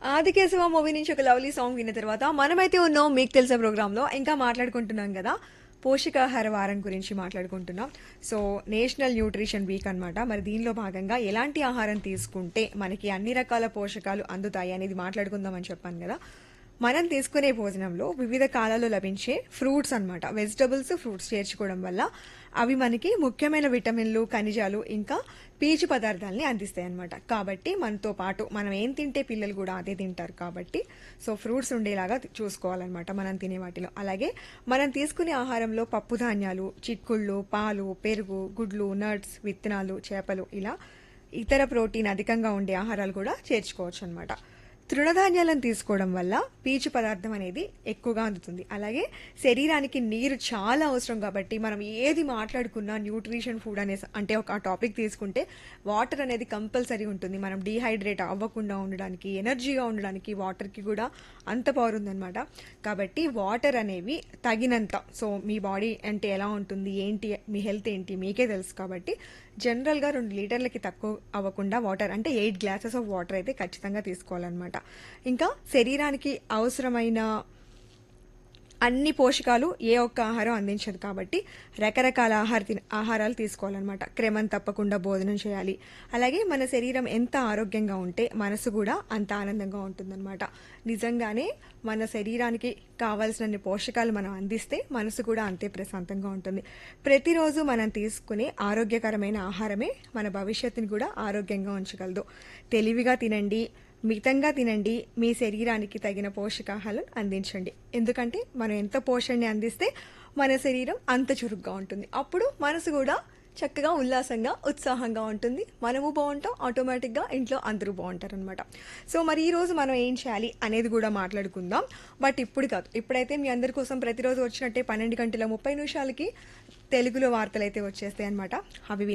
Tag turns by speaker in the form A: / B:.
A: Aadikeshava movie నుంచి ఒక lovely song విన్న తర్వాత మనమైతే ఉన్నాం మీకు తెలిసే ప్రోగ్రాంలో ఇంకా మాట్లాడుకుంటున్నాం కదా పోషకాహార వారం గురించి మాట్లాడుకుంటున్నాం సో నేషనల్ న్యూట్రిషన్ వీక్ అన్నమాట మరి దీనిలో భాగంగా ఎలాంటి ఆహారం తీసుకుంటే మనకి అన్ని రకాల పోషకాలు అందుతాయి అనేది మాట్లాడుకుందామని చెప్పాను కదా మనం తీసుకునే భోజనంలో వివిధ కాలాల్లో లభించే ఫ్రూట్స్ అన్నమాట వెజిటబుల్స్ ఫ్రూట్స్ చేర్చుకోవడం వల్ల అవి మనకి ముఖ్యమైన విటమిన్లు ఖనిజాలు ఇంకా పీచు పదార్థాలని అందిస్తాయి అన్నమాట కాబట్టి మనతో పాటు మనం ఏం తింటే పిల్లలు కూడా అదే తింటారు కాబట్టి సో ఫ్రూట్స్ ఉండేలాగా చూసుకోవాలన్నమాట మనం తినే వాటిలో అలాగే మనం తీసుకునే ఆహారంలో పప్పు ధాన్యాలు చిక్కుళ్ళు పాలు పెరుగు గుడ్లు నట్స్ విత్తనాలు చేపలు ఇలా ఇతర ప్రోటీన్ అధికంగా ఉండే ఆహారాలు కూడా చేర్చుకోవచ్చు అనమాట తృణధాన్యాలను తీసుకోవడం వల్ల పీచు పదార్థం అనేది ఎక్కువగా అందుతుంది అలాగే శరీరానికి నీరు చాలా అవసరం కాబట్టి మనం ఏది మాట్లాడుకున్నా న్యూట్రిషన్ ఫుడ్ అనే అంటే ఒక టాపిక్ తీసుకుంటే వాటర్ అనేది కంపల్సరీ ఉంటుంది మనం డీహైడ్రేట్ అవ్వకుండా ఉండడానికి ఎనర్జీగా ఉండడానికి వాటర్కి కూడా అంత పవర్ ఉందన్నమాట కాబట్టి వాటర్ అనేవి తగినంత సో మీ బాడీ అంటే ఎలా ఉంటుంది ఏంటి మీ హెల్త్ ఏంటి మీకే తెలుసు కాబట్టి జనరల్గా రెండు లీటర్లకి తక్కువ అవ్వకుండా వాటర్ అంటే ఎయిట్ గ్లాసెస్ ఆఫ్ వాటర్ అయితే ఖచ్చితంగా తీసుకోవాలన్నమాట ఇంకా శరీరానికి అవసరమైన అన్ని పోషకాలు ఏ ఒక్క ఆహారం అందించదు కాబట్టి రకరకాల ఆహార తిన- ఆహారాలు తీసుకోవాలన్నమాట క్రమం తప్పకుండా భోజనం చేయాలి అలాగే మన శరీరం ఎంత ఆరోగ్యంగా ఉంటే మనసు కూడా అంత ఆనందంగా ఉంటుందన్నమాట నిజంగానే మన శరీరానికి కావాల్సినన్ని పోషకాలు మనం అందిస్తే మనసు కూడా అంతే ప్రశాంతంగా ఉంటుంది ప్రతిరోజు మనం తీసుకునే ఆరోగ్యకరమైన ఆహారమే మన భవిష్యత్తుని కూడా ఆరోగ్యంగా ఉంచగలదు తెలివిగా తినండి మితంగా తినండి మీ శరీరానికి తగిన పోషకాహారం అందించండి ఎందుకంటే మనం ఎంత పోషణని అందిస్తే మన శరీరం అంత చురుగ్గా ఉంటుంది అప్పుడు మనసు కూడా చక్కగా ఉల్లాసంగా ఉత్సాహంగా ఉంటుంది మనము బాగుంటాం ఆటోమేటిక్గా ఇంట్లో అందరూ బాగుంటారు అనమాట సో మరి ఈ రోజు మనం ఏం చేయాలి అనేది కూడా మాట్లాడుకుందాం బట్ ఇప్పుడు కాదు ఇప్పుడైతే మీ అందరి కోసం ప్రతిరోజు వచ్చినట్టే పన్నెండు గంటల ముప్పై నిమిషాలకి తెలుగులో వార్తలు అయితే వచ్చేస్తాయి అనమాట అవి